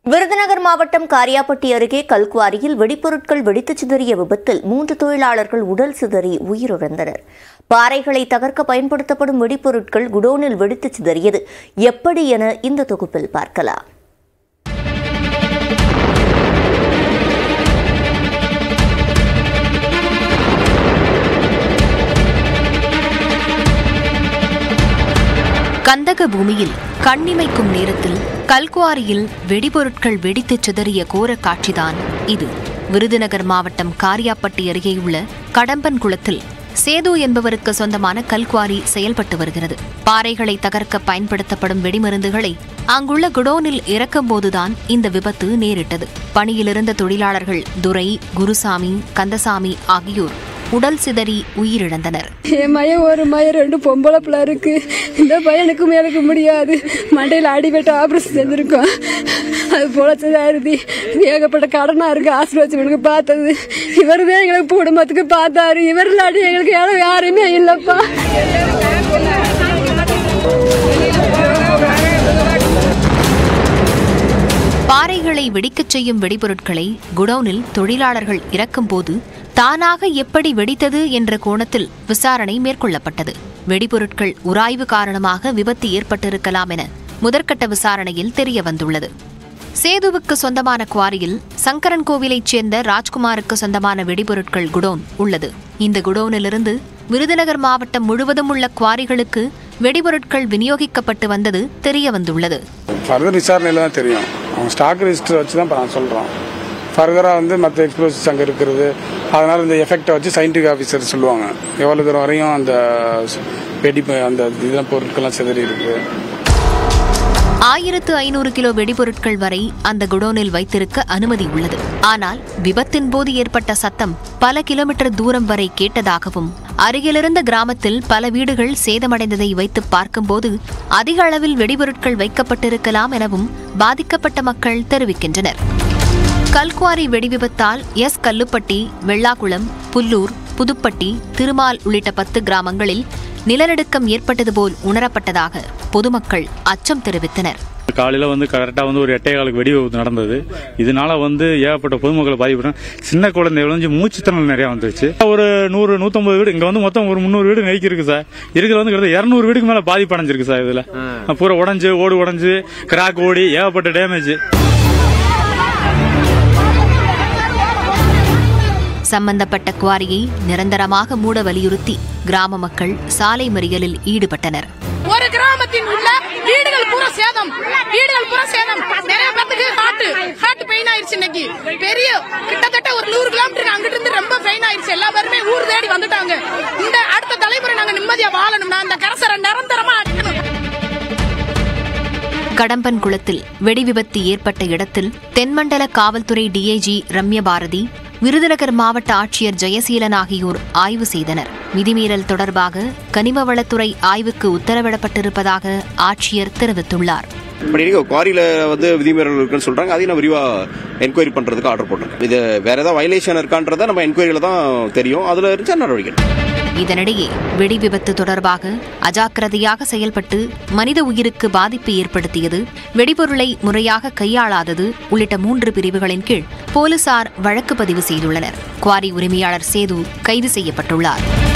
விருதுநகர் மாவட்டம் காரியாப்பட்டி அருகே கல்குவாரியில் வெடிப்பொருட்கள் வெடித்துச் சிதறிய விபத்தில் மூன்று தொழிலாளர்கள் உடல் சிதறி உயிரிழந்தனர் பாறைகளை தகர்க்க பயன்படுத்தப்படும் வெடிப்பொருட்கள் குடோனில் வெடித்துச் சிதறியது எப்படி என இந்த தொகுப்பில் பார்க்கலாம் கந்தக பூமியில் கண்ணிமைக்கும் நேரத்தில் கல்குவாரியில் வெடிபொருட்கள் வெடித்துச் சிதறிய கோர காட்சிதான் இது விருதுநகர் மாவட்டம் காரியாப்பட்டி அருகே உள்ள கடம்பன் குளத்தில் சேது என்பவருக்கு சொந்தமான கல்குவாரி செயல்பட்டு வருகிறது பாறைகளை தகர்க்க பயன்படுத்தப்படும் வெடிமருந்துகளை அங்குள்ள குடோனில் இறக்கும்போதுதான் இந்த விபத்து நேரிட்டது பணியிலிருந்த தொழிலாளர்கள் துரை குருசாமி கந்தசாமி ஆகியோர் உடல் சிதறி உயிரிழந்தனர் என் மயம் ஒரு மயம் ரெண்டு பொம்பளை பிள்ளை இருக்கு இந்த பையனுக்கும் எனக்கு முடியாது மண்டையில் அடிபட்டு ஆபரேஷன் செஞ்சிருக்கோம் அது பொழைச்சதா இருக்கு ஏகப்பட்ட கடனா இருக்கு ஆசீர்வச்சவனுக்கு பார்த்தது இவர் தான் எங்களுக்கு குடும்பத்துக்கு பார்த்தாரு இவர் இல்லாட்டி எங்களுக்கு யாரும் யாருமே இல்லப்பா பாறைகளை வெடிக்கச் செய்யும் வெடிபொருட்களை குடோனில் தொழிலாளர்கள் இறக்கும்போது தானாக எப்படி வெடித்தது என்ற கோணத்தில் விசாரணை மேற்கொள்ளப்பட்டது வெடிபொருட்கள் உராய்வு காரணமாக விபத்து ஏற்பட்டிருக்கலாம் என முதற்கட்ட விசாரணையில் தெரிய வந்துள்ளது சேதுவுக்கு சொந்தமான குவாரியில் சங்கரன் கோவிலைச் சேர்ந்த ராஜ்குமாருக்கு சொந்தமான வெடிபொருட்கள் குடோன் உள்ளது இந்த குடோனிலிருந்து விருதுநகர் மாவட்டம் முழுவதும் உள்ள குவாரிகளுக்கு வெடிபொருட்கள் விநியோகிக்கப்பட்டு வந்தது தெரிய வந்துள்ளது ஃபர்தர் விசாரணையில் தான் தெரியும் அவங்க ஸ்டாக் ரிஜிஸ்டர் வச்சு தான் இப்போ நான் சொல்கிறோம் ஃபர்தராக வந்து மற்ற எக்ஸ்ப்ளோசிவ்ஸ் அங்கே இருக்கிறது அதனால் இந்த எஃபெக்டை வச்சு சயின்டிஃபிக் ஆஃபீஸர் சொல்லுவாங்க எவ்வளோ தூரம் வரையும் அந்த வெடி அந்த இதெல்லாம் பொருட்கள்லாம் சிதறி இருக்கு ஆயிரத்து ஐநூறு கிலோ வெடிபொருட்கள் வரை அந்த குடோனில் வைத்திருக்க அனுமதி உள்ளது ஆனால் விபத்தின் போது ஏற்பட்ட சத்தம் பல கிலோமீட்டர் தூரம் வரை கேட்டதாகவும் அருகிலிருந்த கிராமத்தில் பல வீடுகள் சேதமடைந்ததை வைத்து பார்க்கும்போது அதிக அளவில் வெடிபொருட்கள் வைக்கப்பட்டிருக்கலாம் எனவும் பாதிக்கப்பட்ட மக்கள் தெரிவிக்கின்றனர் கல்குவாரி வெடிவிபத்தால் எஸ் கல்லுப்பட்டி வெள்ளாக்குளம் புல்லூர் புதுப்பட்டி திருமால் உள்ளிட்ட பத்து கிராமங்களில் நிலநடுக்கம் ஏற்பட்டது போல் உணரப்பட்டதாக பொதுமக்கள் அச்சம் தெரிவித்தனர் காலையில் வந்து கரெக்டாக வந்து ஒரு எட்டே காலுக்கு வெடி விபத்து நடந்தது இதனால வந்து ஏகப்பட்ட பொதுமக்களை பாதிப்பு சின்ன குழந்தைகள் வந்து மூச்சு திணறல் நிறையா வந்துருச்சு ஒரு நூறு நூற்றம்பது வீடு இங்கே வந்து மொத்தம் ஒரு முந்நூறு வீடு நெருக்கி இருக்கு சார் இருக்கிற வந்து கிட்ட இரநூறு வீடுக்கு மேலே பாதிப்பு அடைஞ்சிருக்கு சார் இதில் பூரா உடஞ்சு ஓடு உடஞ்சு கிராக் ஓடி ஏகப்பட்ட டேமேஜ் சம்பந்தப்பட்ட குவாரியை நிரந்தரமாக மூட வலியுறுத்தி கிராம மக்கள் சாலை மறியலில் ஈடுபட்டனர் ஒரு கிராமத்தின் உள்ள வீடுகள் பூரா சேதம் வீடுகள் பூரா சேதம் நிறைய பேத்துக்கு ஹார்ட் ஹார்ட் பெயின் ஆயிருச்சு இன்னைக்கு பெரிய கிட்டத்தட்ட ஒரு நூறு கிலோமீட்டருக்கு அங்கிட்டு இருந்து ரொம்ப பெயின் ஆயிருச்சு எல்லா பேருமே ஊர் தேடி வந்துட்டாங்க இந்த அடுத்த தலைமுறை நாங்க நிம்மதியா வாழணும்னா அந்த கரசரை நிரந்தரமா அடிக்கணும் கடம்பன் குளத்தில் வெடி விபத்து ஏற்பட்ட இடத்தில் தென்மண்டல காவல்துறை டிஐஜி ரம்ய பாரதி விருதுநகர் மாவட்ட ஆட்சியர் ஜெயசீலன் ஆகியோர் ஆய்வு செய்தனர் விதிமீறல் தொடர்பாக கனிம வளத்துறை ஆய்வுக்கு உத்தரவிடப்பட்டிருப்பதாக ஆட்சியர் தெரிவித்துள்ளார் இப்படி நீங்க குவாரியில வந்து விதிமீறல் இருக்குன்னு சொல்றாங்க அதையும் நான் விரிவா என்கொயரி பண்றதுக்கு ஆர்டர் போட்டிருக்கேன் இது வேற ஏதாவது வயலேஷன் இருக்கான்றத நம்ம என்கொயரியில தான் தெரியும் அதுல இருந்துச்சா நடவடிக்கை எடுப்போம். இதனிடையே வெடி விபத்து தொடர்பாக அஜாக்கிரதையாக செயல்பட்டு மனித உயிருக்கு பாதிப்பு ஏற்படுத்தியது வெடிபொருளை முறையாக கையாளாதது உள்ளிட்ட மூன்று பிரிவுகளின் கீழ் போலீசார் வழக்கு பதிவு செய்துள்ளனர் குவாரி உரிமையாளர் சேது கைது செய்யப்பட்டுள்ளார்